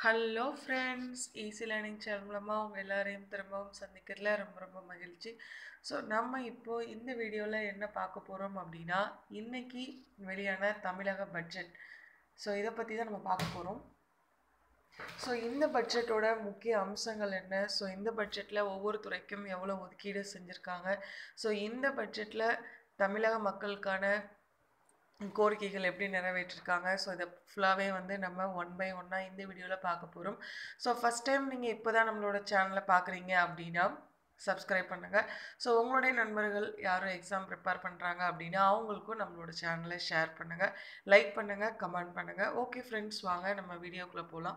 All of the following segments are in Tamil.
hello friends easy learning channel மூலமாக உங்கள் எல்லாரையும் திரும்பவும் சந்திக்கிறதுல ரொம்ப ரொம்ப மகிழ்ச்சி ஸோ நம்ம இப்போது இந்த வீடியோவில் என்ன பார்க்க போகிறோம் அப்படின்னா இன்னைக்கு வெளியான தமிழக பட்ஜெட் ஸோ இதை பற்றி தான் நம்ம பார்க்க போகிறோம் ஸோ இந்த பட்ஜெட்டோட முக்கிய அம்சங்கள் என்ன ஸோ இந்த பட்ஜெட்டில் ஒவ்வொரு துறைக்கும் எவ்வளோ ஒதுக்கீடு செஞ்சுருக்காங்க ஸோ இந்த பட்ஜெட்டில் தமிழக மக்களுக்கான கோரிக்கைகள் எப்படி நிறைவேற்றிருக்காங்க ஸோ இதை ஃபுல்லாகவே வந்து நம்ம ஒன் பை ஒன்னாக இந்த வீடியோவில் பார்க்க போகிறோம் ஸோ ஃபஸ்ட் டைம் நீங்கள் இப்போ தான் நம்மளோட சேனலை பார்க்குறீங்க அப்படின்னா சப்ஸ்கிரைப் பண்ணுங்கள் ஸோ உங்களுடைய நண்பர்கள் யாரும் எக்ஸாம் ப்ரிப்பேர் பண்ணுறாங்க அப்படின்னா அவங்களுக்கும் நம்மளோட சேனலை ஷேர் பண்ணுங்கள் லைக் பண்ணுங்கள் கமெண்ட் பண்ணுங்கள் ஓகே ஃப்ரெண்ட்ஸ் வாங்க நம்ம வீடியோக்குள்ளே போகலாம்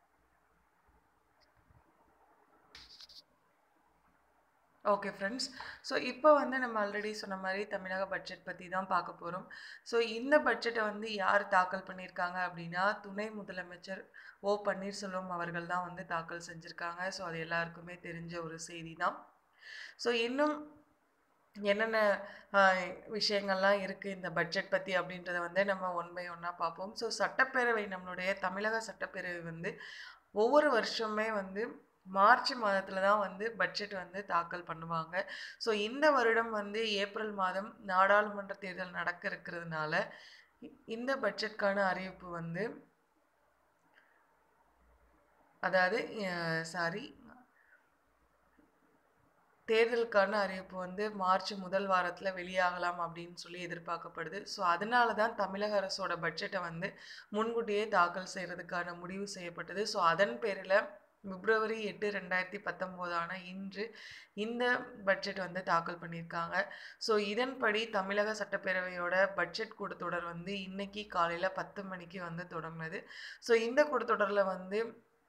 ஓகே ஃப்ரெண்ட்ஸ் ஸோ இப்போ வந்து நம்ம ஆல்ரெடி சொன்ன மாதிரி தமிழக பட்ஜெட் பற்றி தான் பார்க்க போகிறோம் ஸோ இந்த பட்ஜெட்டை வந்து யார் தாக்கல் பண்ணியிருக்காங்க அப்படின்னா துணை முதலமைச்சர் ஓ பன்னீர்செல்வம் அவர்கள் தான் வந்து தாக்கல் செஞ்சுருக்காங்க ஸோ அது எல்லாருக்குமே தெரிஞ்ச ஒரு செய்தி தான் ஸோ இன்னும் என்னென்ன விஷயங்கள்லாம் இருக்குது இந்த பட்ஜெட் பற்றி அப்படின்றத வந்து நம்ம ஒன் பை ஒன்னாக பார்ப்போம் ஸோ சட்டப்பேரவை நம்மளுடைய தமிழக சட்டப்பேரவை வந்து ஒவ்வொரு வருஷமே வந்து மார்ச் மாதத்தில் தான் வந்து பட்ஜெட் வந்து தாக்கல் பண்ணுவாங்க ஸோ இந்த வருடம் வந்து ஏப்ரல் மாதம் நாடாளுமன்ற தேர்தல் நடக்க இருக்கிறதுனால இந்த பட்ஜெட்கான அறிவிப்பு வந்து அதாவது சாரி தேர்தலுக்கான அறிவிப்பு வந்து மார்ச் முதல் வாரத்தில் வெளியாகலாம் அப்படின்னு சொல்லி எதிர்பார்க்கப்படுது ஸோ அதனால தான் தமிழக அரசோட பட்ஜெட்டை வந்து முன்கூட்டியே தாக்கல் செய்கிறதுக்கான முடிவு செய்யப்பட்டது ஸோ அதன் பேரில் பிப்ரவரி எட்டு ரெண்டாயிரத்தி பத்தொம்போதான இன்று இந்த பட்ஜெட் வந்து தாக்கல் பண்ணியிருக்காங்க ஸோ இதன்படி தமிழக சட்டப்பேரவையோட பட்ஜெட் கூட்டத்தொடர் வந்து இன்னைக்கு காலையில் பத்து மணிக்கு வந்து தொடங்கினது ஸோ இந்த கூட்டத்தொடரில் வந்து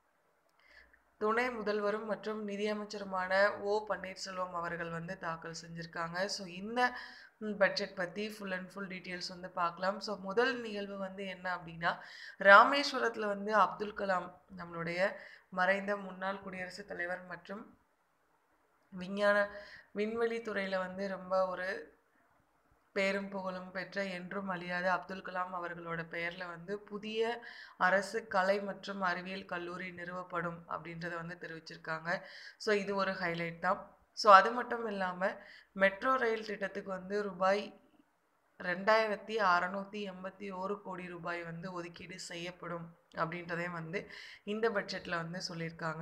துணை முதல்வரும் மற்றும் நிதியமைச்சருமான ஓ பன்னீர்செல்வம் அவர்கள் வந்து தாக்கல் செஞ்சுருக்காங்க ஸோ இந்த பட்ஜெட் பற்றி ஃபுல் அண்ட் ஃபுல் டீட்டெயில்ஸ் வந்து பார்க்கலாம் ஸோ முதல் நிகழ்வு வந்து என்ன அப்படின்னா ராமேஸ்வரத்தில் வந்து அப்துல் கலாம் நம்மளுடைய மறைந்த முன்னாள் குடியரசுத் தலைவர் மற்றும் விஞ்ஞான விண்வெளி துறையில் வந்து ரொம்ப ஒரு பேரும் புகழும் பெற்ற என்றும் அழியாத அப்துல் கலாம் அவர்களோட பெயரில் வந்து புதிய அரசு கலை மற்றும் அறிவியல் கல்லூரி நிறுவப்படும் அப்படின்றத வந்து தெரிவிச்சிருக்காங்க ஸோ இது ஒரு ஹைலைட் தான் ஸோ அது மட்டும் இல்லாமல் மெட்ரோ ரயில் திட்டத்துக்கு வந்து ரூபாய் ரெண்டாயிரத்தி அறநூற்றி எண்பத்தி ஓரு கோடி ரூபாய் வந்து ஒதுக்கீடு செய்யப்படும் அப்படின்றதையும் வந்து இந்த பட்ஜெட்டில் வந்து சொல்லியிருக்காங்க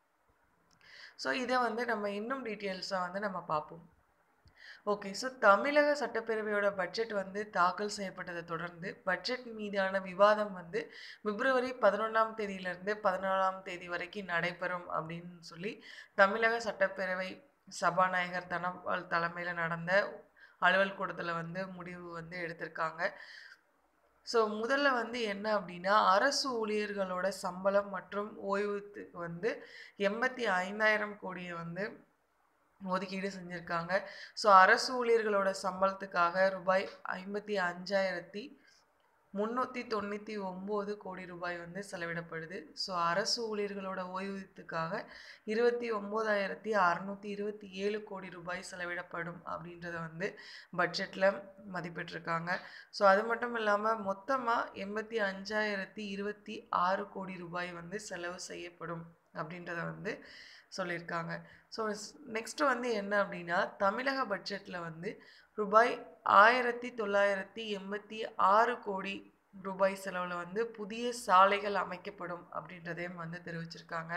ஸோ இதை வந்து நம்ம இன்னும் டீட்டெயில்ஸாக வந்து நம்ம பார்ப்போம் ஓகே ஸோ தமிழக சட்டப்பேரவையோட பட்ஜெட் வந்து தாக்கல் செய்யப்பட்டதை தொடர்ந்து பட்ஜெட் மீதான விவாதம் வந்து பிப்ரவரி பதினொன்றாம் தேதியிலிருந்து பதினாலாம் தேதி வரைக்கும் நடைபெறும் அப்படின்னு சொல்லி தமிழக சட்டப்பேரவை சபாநாயகர் தனபால் தலைமையில் நடந்த அலுவல் கூடத்தில் வந்து முடிவு வந்து எடுத்திருக்காங்க ஸோ முதல்ல வந்து என்ன அப்படின்னா அரசு ஊழியர்களோட சம்பளம் மற்றும் ஓய்வுக்கு வந்து எண்பத்தி ஐந்தாயிரம் கோடியை வந்து ஒதுக்கீடு செஞ்சுருக்காங்க ஸோ அரசு ஊழியர்களோட சம்பளத்துக்காக ரூபாய் ஐம்பத்தி அஞ்சாயிரத்தி முந்நூற்றி தொண்ணூற்றி ஒம்பது கோடி ரூபாய் வந்து செலவிடப்படுது ஸோ அரசு ஊழியர்களோட ஓய்வூதியத்துக்காக இருபத்தி ஒம்போதாயிரத்தி அறநூற்றி இருபத்தி ஏழு கோடி ரூபாய் செலவிடப்படும் அப்படின்றத வந்து பட்ஜெட்டில் மதிப்பிட்டிருக்காங்க ஸோ அது மட்டும் இல்லாமல் மொத்தமாக எண்பத்தி அஞ்சாயிரத்தி இருபத்தி ஆறு கோடி ரூபாய் வந்து செலவு செய்யப்படும் அப்படின்றத வந்து சொல்லியிருக்காங்க ஸோ நெக்ஸ்ட் வந்து என்ன அப்படின்னா தமிழக பட்ஜெட்டில் வந்து ரூபாய் ஆயிரத்தி தொள்ளாயிரத்தி எண்பத்தி ஆறு கோடி ரூபாய் செலவில் வந்து புதிய சாலைகள் அமைக்கப்படும் அப்படின்றதையும் வந்து தெரிவிச்சிருக்காங்க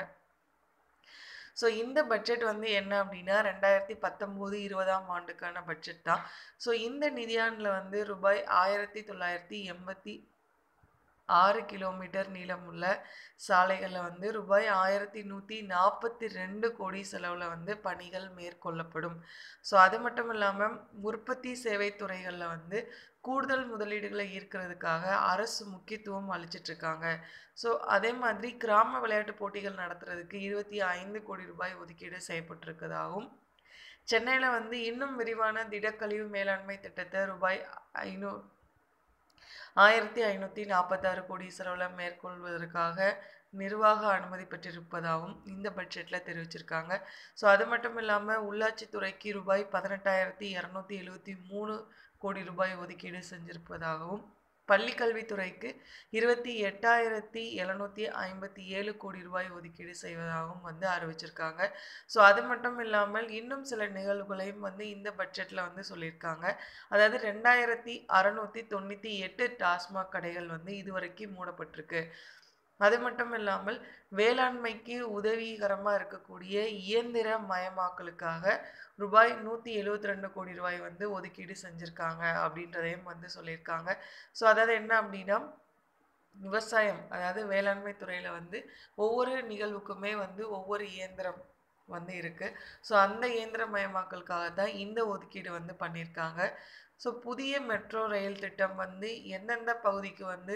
ஸோ இந்த பட்ஜெட் வந்து என்ன அப்படின்னா ரெண்டாயிரத்தி பத்தொம்போது இருபதாம் ஆண்டுக்கான பட்ஜெட் தான் ஸோ இந்த நிதியாண்டில் வந்து ரூபாய் ஆயிரத்தி தொள்ளாயிரத்தி எண்பத்தி ஆறு கிலோமீட்டர் நீளமுள்ள சாலைகளில் வந்து ரூபாய் ஆயிரத்தி நூற்றி நாற்பத்தி ரெண்டு கோடி செலவில் வந்து பணிகள் மேற்கொள்ளப்படும் ஸோ அது மட்டும் இல்லாமல் உற்பத்தி சேவை துறைகளில் வந்து கூடுதல் முதலீடுகளை ஈர்க்கிறதுக்காக அரசு முக்கியத்துவம் அளிச்சிட்ருக்காங்க ஸோ அதே மாதிரி கிராம விளையாட்டு போட்டிகள் நடத்துறதுக்கு இருபத்தி ஐந்து கோடி ரூபாய் ஒதுக்கீடு செய்யப்பட்டிருக்கதாகவும் சென்னையில் வந்து இன்னும் விரிவான திடக்கழிவு மேலாண்மை திட்டத்தை ரூபாய் ஐநூ ஆயிரத்தி ஐநூற்றி நாற்பத்தாறு கோடி செலவில் மேற்கொள்வதற்காக நிர்வாக அனுமதி பெற்றிருப்பதாகவும் இந்த பட்ஜெட்டில் தெரிவிச்சிருக்காங்க ஸோ அது மட்டும் இல்லாமல் உள்ளாட்சித்துறைக்கு ரூபாய் பதினெட்டாயிரத்தி இரநூத்தி எழுபத்தி மூணு கோடி ரூபாய் ஒதுக்கீடு செஞ்சிருப்பதாகவும் பள்ளி கல்வித்துறைக்கு இருபத்தி எட்டாயிரத்தி எழுநூற்றி ஐம்பத்தி ஏழு கோடி ரூபாய் ஒதுக்கீடு செய்வதாகவும் வந்து அறிவிச்சிருக்காங்க ஸோ அது மட்டும் இல்லாமல் இன்னும் சில நிகழ்வுகளையும் வந்து இந்த பட்ஜெட்டில் வந்து சொல்லியிருக்காங்க அதாவது ரெண்டாயிரத்தி அறநூற்றி தொண்ணூற்றி எட்டு டாஸ்மாக் கடைகள் வந்து இதுவரைக்கும் மூடப்பட்டிருக்கு அது மட்டும் இல்லாமல் வேளாண்மைக்கு உதவிகரமாக இருக்கக்கூடிய இயந்திர மயமாக்கலுக்காக ரூபாய் நூற்றி எழுவத்தி ரெண்டு கோடி ரூபாய் வந்து ஒதுக்கீடு செஞ்சுருக்காங்க அப்படின்றதையும் வந்து சொல்லியிருக்காங்க ஸோ அதாவது என்ன அப்படின்னா விவசாயம் அதாவது வேளாண்மை துறையில் வந்து ஒவ்வொரு நிகழ்வுக்குமே வந்து ஒவ்வொரு இயந்திரம் வந்து இருக்குது ஸோ அந்த இயந்திரமயமாக்கலுக்காக தான் இந்த ஒதுக்கீடு வந்து பண்ணியிருக்காங்க ஸோ புதிய மெட்ரோ ரயில் திட்டம் வந்து எந்தெந்த பகுதிக்கு வந்து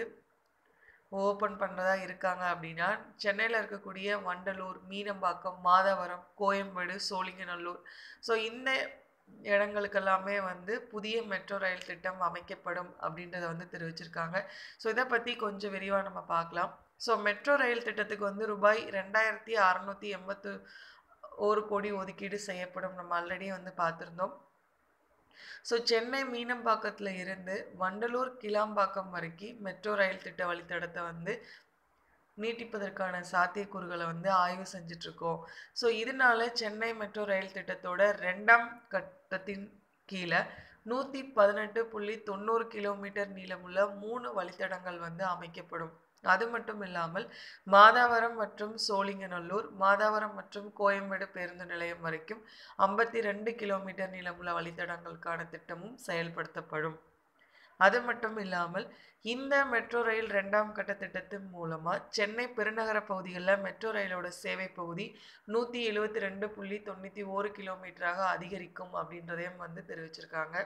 ஓப்பன் பண்ணுறதா இருக்காங்க அப்படின்னா சென்னையில் இருக்கக்கூடிய வண்டலூர் மீனம்பாக்கம் மாதவரம் கோயம்பேடு சோழிங்கநல்லூர் ஸோ இந்த இடங்களுக்கெல்லாமே வந்து புதிய மெட்ரோ ரயில் திட்டம் அமைக்கப்படும் அப்படின்றத வந்து தெரிவிச்சிருக்காங்க ஸோ இதை பற்றி கொஞ்சம் விரிவாக நம்ம பார்க்கலாம் ஸோ மெட்ரோ ரயில் திட்டத்துக்கு வந்து ரூபாய் ரெண்டாயிரத்தி அறநூற்றி எண்பத்து ஒரு கோடி ஒதுக்கீடு செய்யப்படும் நம்ம ஆல்ரெடி வந்து பார்த்துருந்தோம் ஸோ சென்னை மீனம்பாக்கத்தில் இருந்து வண்டலூர் கிளாம்பாக்கம் வரைக்கும் மெட்ரோ ரயில் திட்ட வழித்தடத்தை வந்து நீட்டிப்பதற்கான சாத்தியக்கூறுகளை வந்து ஆய்வு செஞ்சிட்ருக்கோம் ஸோ இதனால சென்னை மெட்ரோ ரயில் திட்டத்தோட ரெண்டாம் கட்டத்தின் கீழே நூற்றி பதினெட்டு புள்ளி தொண்ணூறு கிலோமீட்டர் நீளமுள்ள மூணு வழித்தடங்கள் வந்து அமைக்கப்படும் அது மட்டும் இல்லாமல் மாதாவரம் மற்றும் சோழிங்கநல்லூர் மாதாவரம் மற்றும் கோயம்பேடு பேருந்து நிலையம் வரைக்கும் ஐம்பத்தி ரெண்டு கிலோமீட்டர் நீளமுள்ள வழித்தடங்களுக்கான திட்டமும் செயல்படுத்தப்படும் அது மட்டும் இல்லாமல் இந்த மெட்ரோ ரயில் ரெண்டாம் கட்ட திட்டத்தின் மூலமாக சென்னை பெருநகர பகுதிகளில் மெட்ரோ ரயிலோட சேவை பகுதி நூற்றி எழுபத்தி ரெண்டு புள்ளி தொண்ணூற்றி ஒரு கிலோமீட்டராக அதிகரிக்கும் அப்படின்றதையும் வந்து தெரிவிச்சிருக்காங்க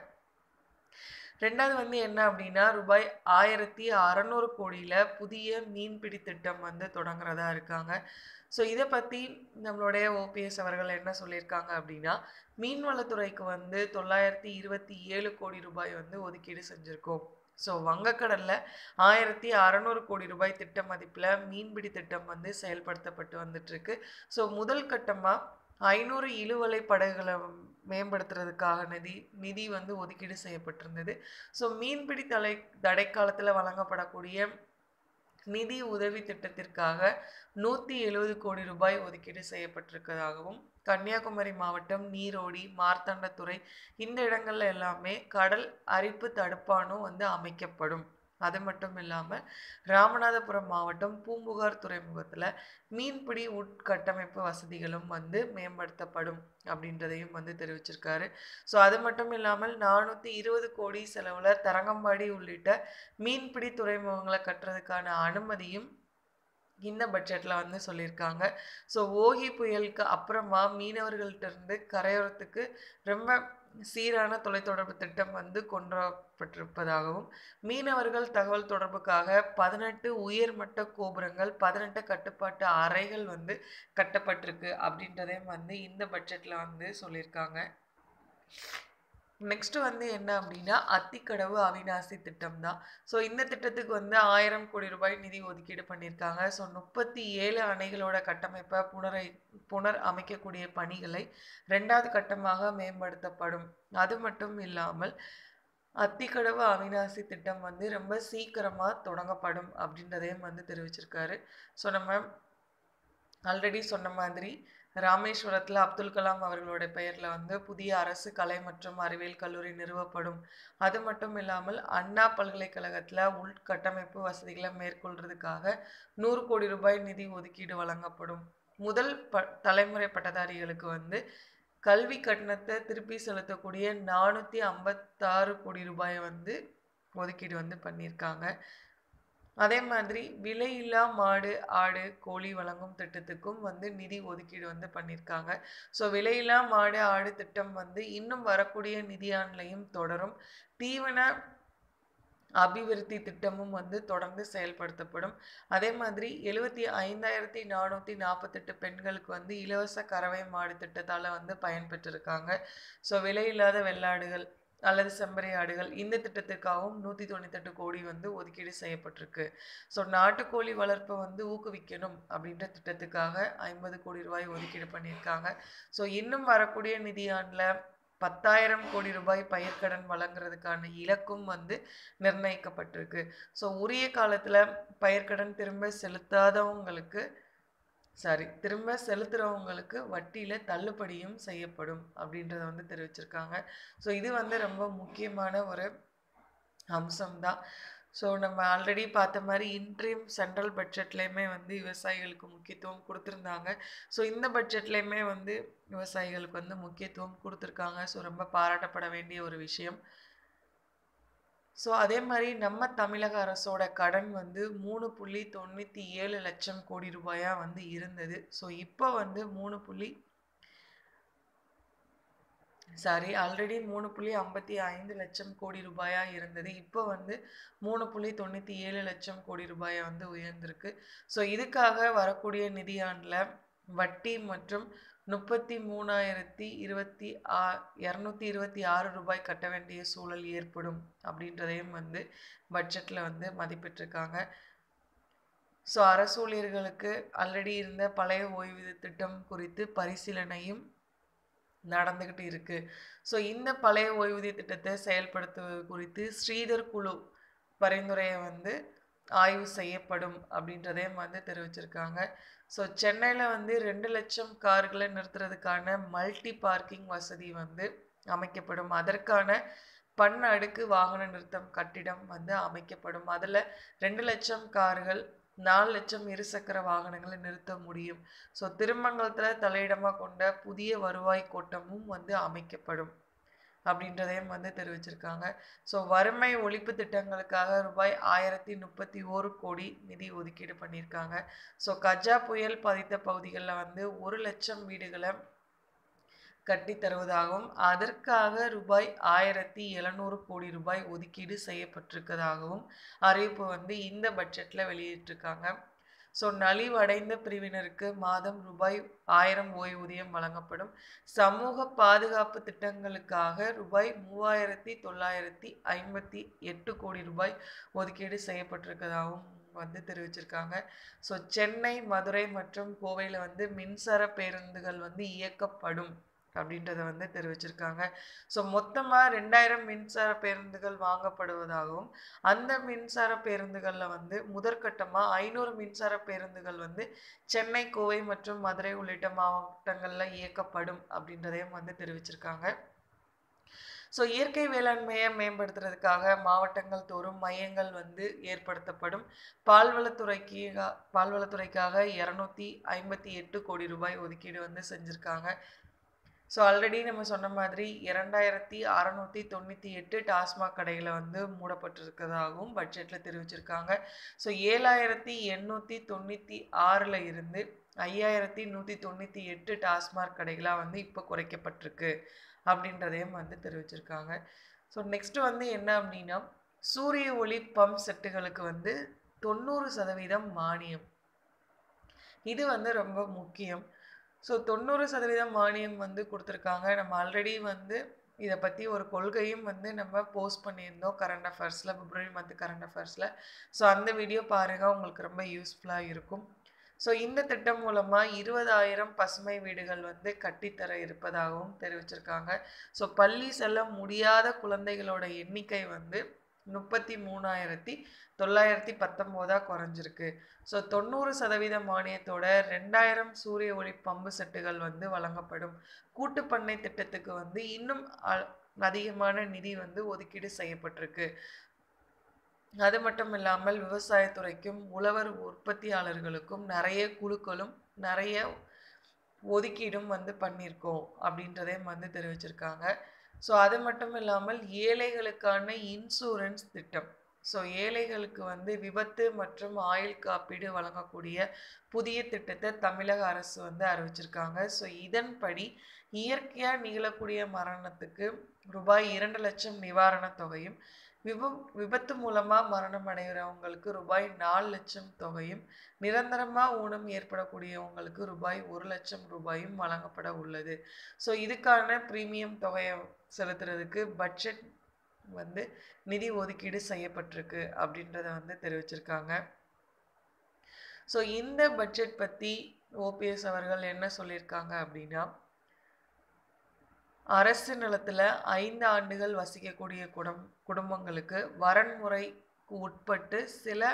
ரெண்டாவது வந்து என்ன அப்படின்னா ரூபாய் ஆயிரத்தி அறநூறு கோடியில் புதிய மீன்பிடி திட்டம் வந்து தொடங்குறதா இருக்காங்க ஸோ இதை பற்றி நம்மளுடைய ஓபிஎஸ் அவர்கள் என்ன சொல்லியிருக்காங்க அப்படின்னா மீன்வளத்துறைக்கு வந்து தொள்ளாயிரத்தி இருபத்தி ஏழு கோடி ரூபாய் வந்து ஒதுக்கீடு செஞ்சுருக்கோம் ஸோ வங்கக்கடலில் ஆயிரத்தி அறநூறு கோடி ரூபாய் திட்ட மதிப்பில் மீன்பிடி திட்டம் வந்து செயல்படுத்தப்பட்டு வந்துட்டுருக்கு ஸோ முதல் கட்டமாக ஐநூறு இழுவலை படகுகளை மேம்படுத்துறதுக்காக நிதி நிதி வந்து ஒதுக்கீடு செய்யப்பட்டிருந்தது ஸோ மீன்பிடி தலை தடைக்காலத்தில் வழங்கப்படக்கூடிய நிதி உதவி திட்டத்திற்காக நூற்றி எழுபது கோடி ரூபாய் ஒதுக்கீடு செய்யப்பட்டிருக்கிறதாகவும் கன்னியாகுமரி மாவட்டம் நீரோடி மார்த்தாண்டத்துறை இந்த இடங்கள்ல எல்லாமே கடல் அரிப்பு தடுப்பானும் வந்து அமைக்கப்படும் அது மட்டும் இல்லாமல் ராமநாதபுரம் மாவட்டம் பூம்புகார் துறைமுகத்தில் மீன்பிடி உட்கட்டமைப்பு வசதிகளும் வந்து மேம்படுத்தப்படும் அப்படின்றதையும் வந்து தெரிவிச்சிருக்காரு ஸோ அது மட்டும் இல்லாமல் நானூற்றி இருபது கோடி செலவில் தரங்கம்பாடி உள்ளிட்ட மீன்பிடி துறைமுகங்களை கட்டுறதுக்கான அனுமதியும் இந்த பட்ஜெட்டில் வந்து சொல்லியிருக்காங்க ஸோ ஓகி புயலுக்கு அப்புறமா மீனவர்கள்ட்ட இருந்து கரையோரத்துக்கு ரொம்ப சீரான தொலைத்தொடர்பு திட்டம் வந்து கொண்டு வரப்பட்டிருப்பதாகவும் மீனவர்கள் தகவல் தொடர்புக்காக பதினெட்டு உயர்மட்ட கோபுரங்கள் பதினெட்டு கட்டுப்பாட்டு அறைகள் வந்து கட்டப்பட்டிருக்கு அப்படின்றதையும் வந்து இந்த பட்ஜெட்டில் வந்து சொல்லியிருக்காங்க நெக்ஸ்ட் வந்து என்ன அப்படின்னா அத்திக்கடவு அவிநாசி திட்டம் தான் ஸோ இந்த திட்டத்துக்கு வந்து ஆயிரம் கோடி ரூபாய் நிதி ஒதுக்கீடு பண்ணியிருக்காங்க ஸோ முப்பத்தி ஏழு அணைகளோட கட்டமைப்பை புனரை புனர் அமைக்கக்கூடிய பணிகளை ரெண்டாவது கட்டமாக மேம்படுத்தப்படும் அது மட்டும் இல்லாமல் அத்திக்கடவு அவிநாசி திட்டம் வந்து ரொம்ப சீக்கிரமாக தொடங்கப்படும் அப்படின்றதையும் வந்து தெரிவிச்சிருக்காரு ஸோ நம்ம ஆல்ரெடி சொன்ன மாதிரி ராமேஸ்வரத்தில் அப்துல் கலாம் அவர்களோட பெயரில் வந்து புதிய அரசு கலை மற்றும் அறிவியல் கல்லூரி நிறுவப்படும் அது மட்டும் இல்லாமல் அண்ணா பல்கலைக்கழகத்தில் உள்கட்டமைப்பு வசதிகளை மேற்கொள்றதுக்காக நூறு கோடி ரூபாய் நிதி ஒதுக்கீடு வழங்கப்படும் முதல் ப தலைமுறை பட்டதாரிகளுக்கு வந்து கல்வி கட்டணத்தை திருப்பி செலுத்தக்கூடிய நானூற்றி ஐம்பத்தாறு கோடி ரூபாயை வந்து ஒதுக்கீடு வந்து பண்ணியிருக்காங்க அதே மாதிரி விலையில்லா மாடு ஆடு கோழி வழங்கும் திட்டத்துக்கும் வந்து நிதி ஒதுக்கீடு வந்து பண்ணியிருக்காங்க ஸோ விலையில்லா மாடு ஆடு திட்டம் வந்து இன்னும் வரக்கூடிய நிதியாண்டிலையும் தொடரும் தீவன அபிவிருத்தி திட்டமும் வந்து தொடர்ந்து செயல்படுத்தப்படும் அதே மாதிரி எழுபத்தி ஐந்தாயிரத்தி நானூற்றி நாற்பத்தெட்டு பெண்களுக்கு வந்து இலவச கறவை மாடு திட்டத்தால் வந்து பயன்பெற்றிருக்காங்க ஸோ விலையில்லாத வெள்ளாடுகள் அல்லது செம்பறை ஆடுகள் இந்த திட்டத்திற்காகவும் நூற்றி தொண்ணூத்தெட்டு கோடி வந்து ஒதுக்கீடு செய்யப்பட்டிருக்கு ஸோ நாட்டுக்கோழி வளர்ப்பை வந்து ஊக்குவிக்கணும் அப்படின்ற திட்டத்துக்காக ஐம்பது கோடி ரூபாய் ஒதுக்கீடு பண்ணியிருக்காங்க ஸோ இன்னும் வரக்கூடிய நிதியாண்டில் பத்தாயிரம் கோடி ரூபாய் பயிர்க்கடன் வழங்குறதுக்கான இலக்கும் வந்து நிர்ணயிக்கப்பட்டிருக்கு ஸோ உரிய காலத்தில் பயிர்க்கடன் திரும்ப செலுத்தாதவங்களுக்கு சாரி திரும்ப செலுத்துறவங்களுக்கு வட்டியில தள்ளுபடியும் செய்யப்படும் அப்படின்றத வந்து தெரிவிச்சிருக்காங்க ஸோ இது வந்து ரொம்ப முக்கியமான ஒரு அம்சம்தான் ஸோ நம்ம ஆல்ரெடி பார்த்த மாதிரி இன்ட்ரீம் சென்ட்ரல் பட்ஜெட்லேயுமே வந்து விவசாயிகளுக்கு முக்கியத்துவம் கொடுத்துருந்தாங்க ஸோ இந்த பட்ஜெட்லேயுமே வந்து விவசாயிகளுக்கு வந்து முக்கியத்துவம் கொடுத்துருக்காங்க ஸோ ரொம்ப பாராட்டப்பட வேண்டிய ஒரு விஷயம் ஸோ அதே மாதிரி நம்ம தமிழக அரசோட கடன் வந்து மூணு புள்ளி தொண்ணூற்றி ஏழு லட்சம் கோடி ரூபாயாக வந்து இருந்தது ஸோ இப்போ வந்து மூணு புள்ளி சாரி ஆல்ரெடி மூணு புள்ளி ஐம்பத்தி ஐந்து லட்சம் கோடி ரூபாயா இருந்தது இப்போ வந்து மூணு புள்ளி தொண்ணூற்றி ஏழு லட்சம் கோடி ரூபாயா வந்து உயர்ந்திருக்கு ஸோ இதுக்காக வரக்கூடிய நிதியாண்டில் வட்டி மற்றும் முப்பத்தி மூணாயிரத்தி இருபத்தி ஆ இரநூத்தி இருபத்தி ஆறு ரூபாய் கட்ட வேண்டிய சூழல் ஏற்படும் அப்படின்றதையும் வந்து பட்ஜெட்டில் வந்து மதிப்பிட்டிருக்காங்க ஸோ அரசு ஊழியர்களுக்கு ஆல்ரெடி இருந்த பழைய ஓய்வூதிய திட்டம் குறித்து பரிசீலனையும் நடந்துக்கிட்டு இருக்கு ஸோ இந்த பழைய ஓய்வூதிய திட்டத்தை செயல்படுத்துவது குறித்து ஸ்ரீதர் குழு பரிந்துரையை வந்து ஆய்வு செய்யப்படும் அப்படின்றதையும் வந்து தெரிவிச்சிருக்காங்க ஸோ சென்னையில் வந்து ரெண்டு லட்சம் கார்களை நிறுத்துறதுக்கான மல்டி பார்க்கிங் வசதி வந்து அமைக்கப்படும் அதற்கான பன் அடுக்கு வாகன நிறுத்தம் கட்டிடம் வந்து அமைக்கப்படும் அதில் ரெண்டு லட்சம் கார்கள் நாலு லட்சம் இருசக்கர வாகனங்களை நிறுத்த முடியும் ஸோ திருமங்கலத்தில் தலையிடமாக கொண்ட புதிய வருவாய் கோட்டமும் வந்து அமைக்கப்படும் அப்படின்றதையும் வந்து தெரிவிச்சிருக்காங்க ஸோ வறுமை ஒழிப்பு திட்டங்களுக்காக ரூபாய் ஆயிரத்தி முப்பத்தி ஓரு கோடி நிதி ஒதுக்கீடு பண்ணியிருக்காங்க ஸோ கஜா புயல் பாதித்த பகுதிகளில் வந்து ஒரு லட்சம் வீடுகளை கட்டி தருவதாகவும் அதற்காக ரூபாய் ஆயிரத்தி எழுநூறு கோடி ரூபாய் ஒதுக்கீடு செய்யப்பட்டிருக்கதாகவும் அறிவிப்பு வந்து இந்த பட்ஜெட்டில் வெளியிட்டிருக்காங்க ஸோ நலிவடைந்த பிரிவினருக்கு மாதம் ரூபாய் ஆயிரம் ஓய்வூதியம் வழங்கப்படும் சமூக பாதுகாப்பு திட்டங்களுக்காக ரூபாய் மூவாயிரத்தி தொள்ளாயிரத்தி ஐம்பத்தி எட்டு கோடி ரூபாய் ஒதுக்கீடு செய்யப்பட்டிருக்கதாகவும் வந்து தெரிவிச்சிருக்காங்க ஸோ சென்னை மதுரை மற்றும் கோவையில் வந்து மின்சார பேருந்துகள் வந்து இயக்கப்படும் அப்படின்றத வந்து தெரிவிச்சிருக்காங்க ஸோ மொத்தமாக ரெண்டாயிரம் மின்சார பேருந்துகள் வாங்கப்படுவதாகவும் அந்த மின்சார பேருந்துகளில் வந்து முதற்கட்டமாக ஐநூறு மின்சார பேருந்துகள் வந்து சென்னை கோவை மற்றும் மதுரை உள்ளிட்ட மாவட்டங்களில் இயக்கப்படும் அப்படின்றதையும் வந்து தெரிவிச்சிருக்காங்க ஸோ இயற்கை வேளாண்மையை மேம்படுத்துறதுக்காக மாவட்டங்கள் தோறும் மையங்கள் வந்து ஏற்படுத்தப்படும் பால்வளத்துறைக்கு பால்வளத்துறைக்காக இரநூத்தி ஐம்பத்தி எட்டு கோடி ரூபாய் ஒதுக்கீடு வந்து செஞ்சுருக்காங்க ஸோ ஆல்ரெடி நம்ம சொன்ன மாதிரி இரண்டாயிரத்தி அறநூற்றி தொண்ணூற்றி எட்டு டாஸ்மாக் கடையில் வந்து மூடப்பட்டிருக்கிறதாகவும் பட்ஜெட்டில் தெரிவிச்சிருக்காங்க ஸோ ஏழாயிரத்தி எண்ணூற்றி தொண்ணூற்றி ஆறில் இருந்து ஐயாயிரத்தி நூற்றி தொண்ணூற்றி எட்டு டாஸ்மாக் கடைகளாக வந்து இப்போ குறைக்கப்பட்டிருக்கு அப்படின்றதையும் வந்து தெரிவிச்சிருக்காங்க ஸோ நெக்ஸ்ட்டு வந்து என்ன அப்படின்னா சூரிய ஒளி பம்ப் செட்டுகளுக்கு வந்து தொண்ணூறு சதவீதம் மானியம் இது வந்து ரொம்ப முக்கியம் ஸோ தொண்ணூறு சதவீதம் மானியம் வந்து கொடுத்துருக்காங்க நம்ம ஆல்ரெடி வந்து இதை பற்றி ஒரு கொள்கையும் வந்து நம்ம போஸ்ட் பண்ணியிருந்தோம் கரண்ட் அஃபேர்ஸில் பிப்ரவரி மந்த் கரண்ட் அஃபேர்ஸில் ஸோ அந்த வீடியோ பாருங்கள் உங்களுக்கு ரொம்ப யூஸ்ஃபுல்லாக இருக்கும் ஸோ இந்த திட்டம் மூலமாக இருபதாயிரம் பசுமை வீடுகள் வந்து கட்டித்தர இருப்பதாகவும் தெரிவிச்சிருக்காங்க ஸோ பள்ளி செல்ல முடியாத குழந்தைகளோட எண்ணிக்கை வந்து முப்பத்தி மூணாயிரத்தி தொள்ளாயிரத்தி பத்தொம்போதாக குறைஞ்சிருக்கு ஸோ தொண்ணூறு சதவீத மானியத்தோட ரெண்டாயிரம் சூரிய ஒளி பம்பு செட்டுகள் வந்து வழங்கப்படும் கூட்டுப்பண்ணை திட்டத்துக்கு வந்து இன்னும் அதிகமான நிதி வந்து ஒதுக்கீடு செய்யப்பட்டிருக்கு அது மட்டும் இல்லாமல் விவசாயத்துறைக்கும் உழவர் உற்பத்தியாளர்களுக்கும் நிறைய குழுக்களும் நிறைய ஒதுக்கீடும் வந்து பண்ணியிருக்கோம் அப்படின்றதையும் வந்து தெரிவிச்சிருக்காங்க ஸோ அது மட்டும் இல்லாமல் ஏழைகளுக்கான இன்சூரன்ஸ் திட்டம் ஸோ ஏழைகளுக்கு வந்து விபத்து மற்றும் ஆயுள் காப்பீடு வழங்கக்கூடிய புதிய திட்டத்தை தமிழக அரசு வந்து அறிவிச்சிருக்காங்க ஸோ இதன்படி இயற்கையாக நிகழக்கூடிய மரணத்துக்கு ரூபாய் இரண்டு லட்சம் நிவாரணத் தொகையும் விப விபத்து மூலமாக மரணம் அடைகிறவங்களுக்கு ரூபாய் நாலு லட்சம் தொகையும் நிரந்தரமாக ஊனம் ஏற்படக்கூடியவங்களுக்கு ரூபாய் ஒரு லட்சம் ரூபாயும் வழங்கப்பட உள்ளது ஸோ இதுக்கான ப்ரீமியம் தொகையை செலுத்துறதுக்கு பட்ஜெட் வந்து நிதி ஒதுக்கீடு செய்யப்பட்டிருக்கு அப்படின்றத வந்து தெரிவிச்சிருக்காங்க ஸோ இந்த பட்ஜெட் பற்றி ஓபிஎஸ் அவர்கள் என்ன சொல்லியிருக்காங்க அப்படின்னா அரசு நிலத்துல 5 ஆண்டுகள் வசிக்கக்கூடிய குடம் குடும்பங்களுக்கு வரன்முறைக்கு உட்பட்டு சில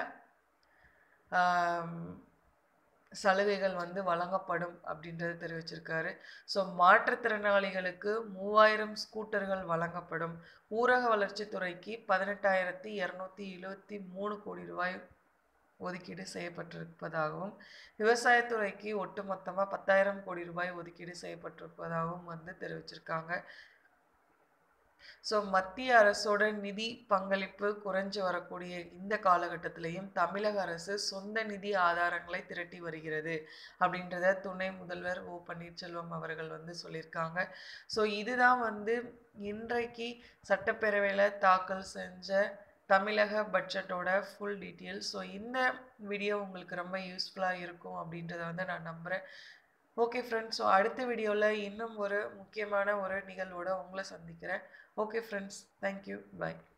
ஆம், சலுகைகள் வந்து வழங்கப்படும் அப்படின்றத தெரிவிச்சிருக்காரு ஸோ மாற்றுத்திறனாளிகளுக்கு மூவாயிரம் ஸ்கூட்டர்கள் வழங்கப்படும் ஊரக வளர்ச்சித்துறைக்கு பதினெட்டாயிரத்தி இரநூத்தி எழுவத்தி மூணு கோடி ரூபாய் ஒதுக்கீடு செய்யப்பட்டிருப்பதாகவும் விவசாயத்துறைக்கு ஒட்டுமொத்தமாக பத்தாயிரம் கோடி ரூபாய் ஒதுக்கீடு செய்யப்பட்டிருப்பதாகவும் வந்து தெரிவிச்சிருக்காங்க ஸோ மத்திய அரசோட நிதி பங்களிப்பு குறைஞ்சு வரக்கூடிய இந்த காலகட்டத்திலையும் தமிழக அரசு சொந்த நிதி ஆதாரங்களை திரட்டி வருகிறது அப்படின்றத துணை முதல்வர் ஓ பன்னீர்செல்வம் அவர்கள் வந்து சொல்லியிருக்காங்க ஸோ இதுதான் வந்து இன்றைக்கு சட்டப்பேரவையில் தாக்கல் செஞ்ச தமிழக பட்ஜெட்டோட ஃபுல் டீட்டெயில் ஸோ இந்த வீடியோ உங்களுக்கு ரொம்ப யூஸ்ஃபுல்லாக இருக்கும் அப்படின்றத வந்து நான் நம்புகிறேன் ஓகே ஃப்ரெண்ட்ஸ் ஸோ அடுத்த வீடியோவில் இன்னும் ஒரு முக்கியமான ஒரு நிகழ்வோட உங்களை சந்திக்கிறேன் ஓகே ஃப்ரெண்ட்ஸ் தேங்க்யூ பை